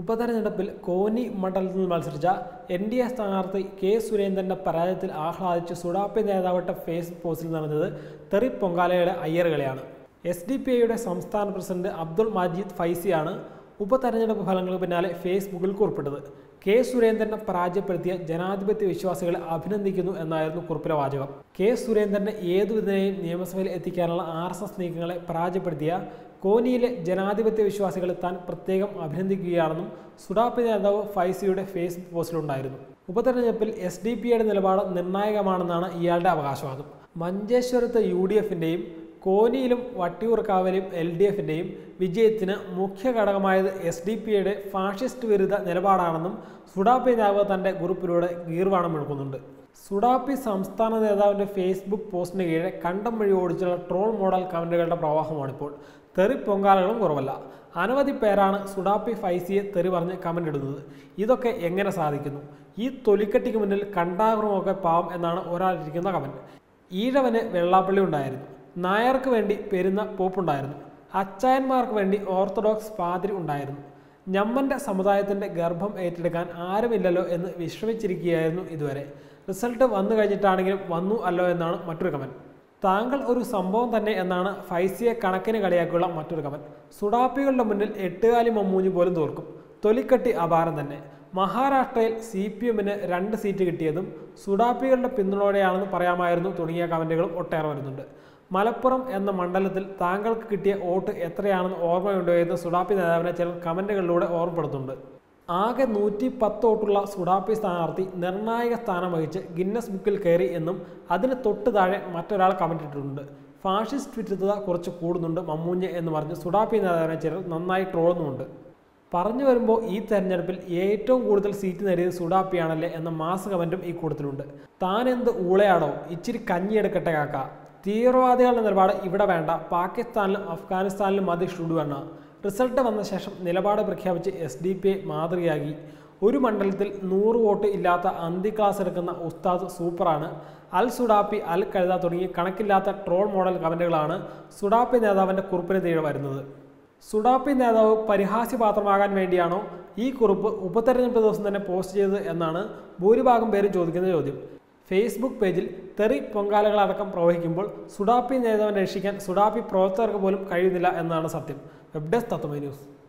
ഉപതെരഞ്ഞെടുപ്പിൽ കോന്നി മണ്ഡലത്തിൽ മത്സരിച്ച എൻ ഡി എ സ്ഥാനാർത്ഥി കെ സുരേന്ദ്രന്റെ പരാജയത്തിൽ ആഹ്ലാദിച്ച് സുഡാപ്പി നേതാവിട്ട ഫേസ്ബുക്ക് പോസ്റ്റിൽ നടന്നത് തെറി പൊങ്കാലയുടെ അയ്യറുകളെയാണ് എസ് ഡി പി ഐയുടെ സംസ്ഥാന പ്രസിഡന്റ് അബ്ദുൾ മജീദ് ഫൈസിയാണ് ഉപതെരഞ്ഞെടുപ്പ് ഫലങ്ങൾക്ക് പിന്നാലെ ഫേസ്ബുക്കിൽ കുറിപ്പിട്ടത് കെ സുരേന്ദ്രനെ പരാജയപ്പെടുത്തിയ ജനാധിപത്യ വിശ്വാസികളെ അഭിനന്ദിക്കുന്നു എന്നായിരുന്നു കുറിപ്പിലെ വാചകം കെ സുരേന്ദ്രനെ ഏതുവിധനെയും നിയമസഭയിൽ എത്തിക്കാനുള്ള ആർ എസ് എസ് നീക്കങ്ങളെ പരാജയപ്പെടുത്തിയ കോന്നിയിലെ ജനാധിപത്യ വിശ്വാസികളെ താൻ പ്രത്യേകം അഭിനന്ദിക്കുകയാണെന്നും സുഡാപ്പി നേതാവ് ഫൈസിയുടെ ഫേസ്ബുക്ക് പോസ്റ്റിലുണ്ടായിരുന്നു ഉപതെരഞ്ഞെടുപ്പിൽ എസ് ഡി പിയുടെ നിലപാട് നിർണായകമാണെന്നാണ് ഇയാളുടെ അവകാശവാദം മഞ്ചേശ്വരത്ത് യു ഡി എഫിൻ്റെയും കോന്നിയിലും വട്ടിയൂർക്കാവിലും എൽ ഡി എഫിൻ്റെയും വിജയത്തിന് മുഖ്യ ഘടകമായത് എസ് ഡി പിയുടെ ഫാഷിസ്റ്റ് വിരുദ്ധ നിലപാടാണെന്നും സുഡാപ്പി നേതാവ് തൻ്റെ കുറിപ്പിലൂടെ ഗീർവാണം എടുക്കുന്നുണ്ട് സുഡാപ്പി സംസ്ഥാന നേതാവിൻ്റെ ഫേസ്ബുക്ക് പോസ്റ്റിന് കീഴെ കണ്ടം വഴി ഓടിച്ചുള്ള ട്രോൾ മോഡൽ കമൻറ്റുകളുടെ പ്രവാഹമാണിപ്പോൾ തെറി പൊങ്കാലകളും കുറവല്ല അനവധി പേരാണ് സുഡാപ്പി ഫൈസിയെ തെറി പറഞ്ഞ് കമൻ്റ് ഇടുന്നത് ഇതൊക്കെ എങ്ങനെ സാധിക്കുന്നു ഈ തൊലിക്കട്ടിക്ക് മുന്നിൽ കണ്ടാകുറമൊക്കെ പാവം എന്നാണ് ഒരാളിരിക്കുന്ന കമൻറ്റ് ഈഴവന് വെള്ളാപ്പള്ളി ഉണ്ടായിരുന്നു നായർക്ക് വേണ്ടി പെരുന്ന പോപ്പുണ്ടായിരുന്നു അച്ചായന്മാർക്ക് വേണ്ടി ഓർത്തഡോക്സ് പാതിരി ഉണ്ടായിരുന്നു ഞമ്മൻ്റെ സമുദായത്തിൻ്റെ ഗർഭം ഏറ്റെടുക്കാൻ ആരുമില്ലല്ലോ എന്ന് വിശ്രമിച്ചിരിക്കുകയായിരുന്നു ഇതുവരെ റിസൾട്ട് വന്നു കഴിഞ്ഞിട്ടാണെങ്കിലും വന്നു അല്ലോ എന്നാണ് മറ്റൊരു കമൻറ്റ് താങ്കൾ ഒരു സംഭവം തന്നെ എന്നാണ് ഫൈസിയെ കണക്കിന് കളിയാക്കിയുള്ള മറ്റൊരു കമൻറ്റ് സുഡാപ്പികളുടെ മുന്നിൽ എട്ടുകാലി മമ്മൂഞ്ഞ് പോലും തോൽക്കും തൊലിക്കട്ടി അപാരം തന്നെ മഹാരാഷ്ട്രയിൽ സി പി എമ്മിന് രണ്ട് സീറ്റ് കിട്ടിയതും സുഡാപ്പികളുടെ പിന്തുണയോടെയാണെന്ന് പറയാമായിരുന്നു തുടങ്ങിയ കമൻറ്റുകളും ഒട്ടേറെ വരുന്നുണ്ട് മലപ്പുറം എന്ന മണ്ഡലത്തിൽ താങ്കൾക്ക് കിട്ടിയ വോട്ട് എത്രയാണെന്ന് ഓർമ്മയുണ്ടോ എന്ന് സുഡാപ്പി നേതാവിനെ ചിലർ കമൻറ്റുകളിലൂടെ ഓർമ്മപ്പെടുത്തുന്നുണ്ട് ആകെ നൂറ്റി പത്ത് വോട്ടുള്ള സുഡാപ്പി സ്ഥാനാർത്ഥി നിർണായക സ്ഥാനം വഹിച്ച് ഗിന്നസ് ബുക്കിൽ കയറി എന്നും അതിന് തൊട്ട് താഴെ മറ്റൊരാൾ കമൻ്റ് ഇട്ടിട്ടുണ്ട് ഫാഷിസ്റ്റ് വിരുദ്ധത കുറച്ച് കൂടുന്നുണ്ട് മമ്മൂഞ്ഞ് എന്ന് പറഞ്ഞ് സുഡാപ്പി നേതാവിനെ ചിലർ നന്നായി ട്രോളുന്നുമുണ്ട് പറഞ്ഞു വരുമ്പോൾ ഈ തെരഞ്ഞെടുപ്പിൽ ഏറ്റവും കൂടുതൽ സീറ്റ് നേടിയത് സുഡാപ്പിയാണല്ലേ എന്ന മാസ കമൻറ്റും ഈ കൂട്ടത്തിലുണ്ട് താൻ എന്ത് ഊളയാടോ ഇച്ചിരി കഞ്ഞിയെടുക്കട്ടെ കാക്ക തീവ്രവാദികളുടെ നിലപാട് ഇവിടെ വേണ്ട പാകിസ്ഥാനിലും അഫ്ഗാനിസ്ഥാനിലും മതി ഷുഡുവെണ്ണ റിസൾട്ട് വന്ന ശേഷം നിലപാട് പ്രഖ്യാപിച്ച് എസ് ഡി പി മാതൃകയാക്കി ഒരു മണ്ഡലത്തിൽ നൂറ് വോട്ട് ഇല്ലാത്ത അന്തി ക്ലാസ് എടുക്കുന്ന ഉസ്താദ് സൂപ്പറാണ് അൽ സുഡാപ്പി അൽ കഴുത തുടങ്ങി കണക്കില്ലാത്ത ട്രോൾ മോഡൽ കമൻറ്റുകളാണ് സുഡാപ്പി നേതാവിൻ്റെ കുറിപ്പിന് തീരെ വരുന്നത് സുഡാപ്പി നേതാവ് പരിഹാസ്യപാത്രമാകാൻ വേണ്ടിയാണോ ഈ കുറിപ്പ് ഉപതെരഞ്ഞെടുപ്പ് ദിവസം തന്നെ പോസ്റ്റ് ചെയ്തത് എന്നാണ് ഭൂരിഭാഗം പേരും ചോദിക്കുന്ന ചോദ്യം ഫേസ്ബുക്ക് പേജിൽ തെറി പൊങ്കാലകളടക്കം പ്രവഹിക്കുമ്പോൾ സുഡാപ്പി നേതാവിനെ രക്ഷിക്കാൻ സുഡാപ്പി പ്രവർത്തകർക്ക് പോലും കഴിയുന്നില്ല എന്നാണ് സത്യം വെബ് ഡെസ്ക് തത്വമേ ന്യൂസ്